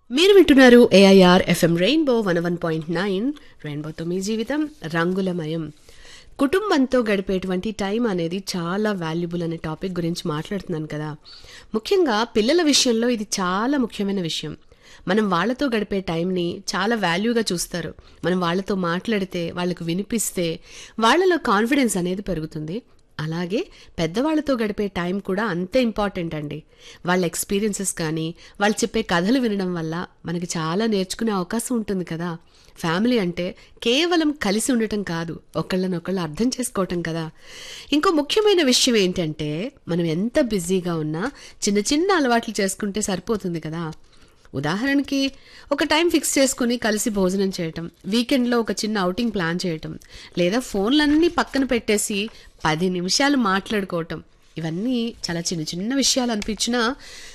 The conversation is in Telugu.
మీరు వింటున్నారు AIR FM rainbow one one point nine రెయిన్బోతో మీ జీవితం రంగులమయం కుటుంబంతో గడిపేటువంటి టైం అనేది చాలా వాల్యుబుల్ అనే టాపిక్ గురించి మాట్లాడుతున్నాను కదా ముఖ్యంగా పిల్లల విషయంలో ఇది చాలా ముఖ్యమైన విషయం మనం వాళ్ళతో గడిపే టైంని చాలా వాల్యూగా చూస్తారు మనం వాళ్ళతో మాట్లాడితే వాళ్ళకు వినిపిస్తే వాళ్ళలో కాన్ఫిడెన్స్ అనేది పెరుగుతుంది అలాగే పెద్దవాళ్ళతో గడిపే టైం కూడా అంతే ఇంపార్టెంట్ అండి వాళ్ళ ఎక్స్పీరియన్సెస్ కానీ వాళ్ళు చెప్పే కథలు వినడం వల్ల మనకి చాలా నేర్చుకునే అవకాశం ఉంటుంది కదా ఫ్యామిలీ అంటే కేవలం కలిసి ఉండటం కాదు ఒకళ్ళనొకళ్ళు అర్థం చేసుకోవటం కదా ఇంకో ముఖ్యమైన విషయం ఏంటంటే మనం ఎంత బిజీగా ఉన్నా చిన్న చిన్న అలవాట్లు చేసుకుంటే సరిపోతుంది కదా ఉదాహరణకి ఒక టైం ఫిక్స్ చేసుకుని కలిసి భోజనం చేయటం వీకెండ్లో ఒక చిన్న అవుటింగ్ ప్లాన్ చేయటం లేదా ఫోన్లన్నీ పక్కన పెట్టేసి పది నిమిషాలు మాట్లాడుకోవటం ఇవన్నీ చాలా చిన్న చిన్న విషయాలు అనిపించినా